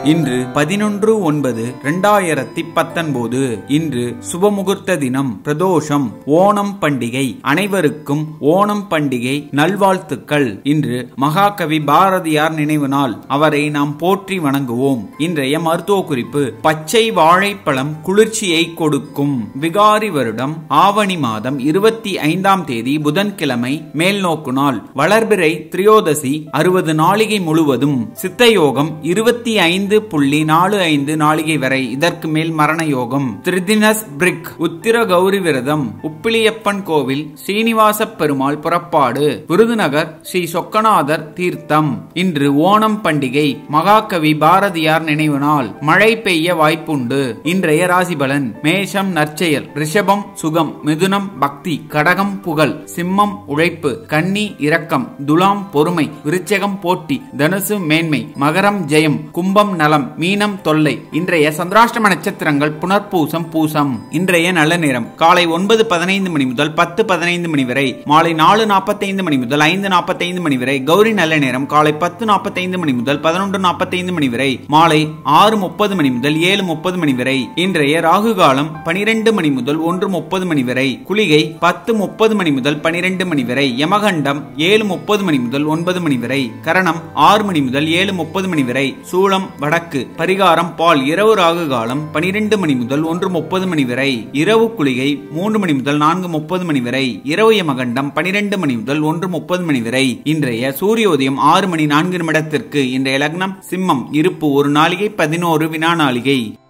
இன்று பதினொன்று ஒன்பது இரண்டாயிரத்தி பத்தொன்பது இன்று சுபமுகூர்த்த தினம் பிரதோஷம் ஓணம் பண்டிகை அனைவருக்கும் ஓணம் பண்டிகை நல்வாழ்த்துக்கள் இன்று மகாகவி பாரதியார் நினைவு நாள் அவரை நாம் போற்றி வணங்குவோம் இன்றைய மருத்துவ குறிப்பு பச்சை வாழைப்பழம் குளிர்ச்சியை கொடுக்கும் விகாரி வருடம் ஆவணி மாதம் இருபத்தி ஐந்தாம் தேதி புதன்கிழமை மேல்நோக்கு நாள் வளர்பிறை திரியோதசி அறுபது நாளிகை முழுவதும் சித்த யோகம் இருபத்தி ஐந்து புள்ளி நாலு ஐந்து நாளிகை வரை இதற்கு மேல் மரண யோகம் திரிதினஸ் பிரிக் உத்திர கௌரி விரதம் உப்பிலியப்பன் கோவில் சீனிவாச பெருமாள் புறப்பாடு விருதுநகர் ஸ்ரீ சொக்கநாதர் தீர்த்தம் இன்று ஓணம் பண்டிகை மகாகவி பாரதியார் நினைவு நாள் மழை பெய்ய வாய்ப்புண்டு இன்றைய ராசிபலன் மேஷம் நற்செயல் ரிஷபம் சுகம் மிதுனம் பக்தி கடகம் புகழ் சிம்மம் உழைப்பு கன்னி இரக்கம் துலாம் பொறுமை விருச்சகம் போட்டி தனுசு மேன்மை மகரம் ஜெயம் கும்பம் நலம் மீனம் தொல்லை இன்றைய சந்திராஷ்டம நட்சத்திரங்கள் புனர்பூசம் பூசம் இன்றைய நல்ல நேரம் காலை ஒன்பது பதினைந்து மணி முதல் பத்து பதினைந்து மணி வரை மாலை நாலு நாற்பத்தைந்து மணி முதல் ஐந்து நாற்பத்தைந்து மணி வரை கௌரி நல்ல நேரம் காலை பத்து நாற்பத்தைந்து மணி முதல் பதினொன்று நாற்பத்தைந்து மணி வரை மாலை ஆறு முப்பது மணி முதல் ஏழு முப்பது மணி வரை இன்றைய ராகு காலம் பனிரெண்டு மணி முதல் ஒன்று முப்பது மணி வரை குளிகை பத்து முப்பது மணி முதல் பனிரெண்டு மணி வரை யமகண்டம் ஏழு முப்பது மணி முதல் ஒன்பது மணி வரை கரணம் ஆறு மணி முதல் ஏழு முப்பது மணி வரை சூளம் வடக்கு பரிகாரம் பால் இரவு ராகு காலம் பனிரெண்டு மணி முதல் ஒன்று முப்பது மணி வரை இரவு குளிகை மூன்று மணி முதல் நான்கு முப்பது மணி வரை இரவு யமகண்டம் பனிரெண்டு மணி முதல் ஒன்று முப்பது மணி வரை இன்றைய சூரியோதயம் ஆறு மணி நான்கு நிமிடத்திற்கு இன்றைய லக்னம் சிம்மம் இருப்பு ஒரு நாளிகை பதினோரு வினா நாளிகை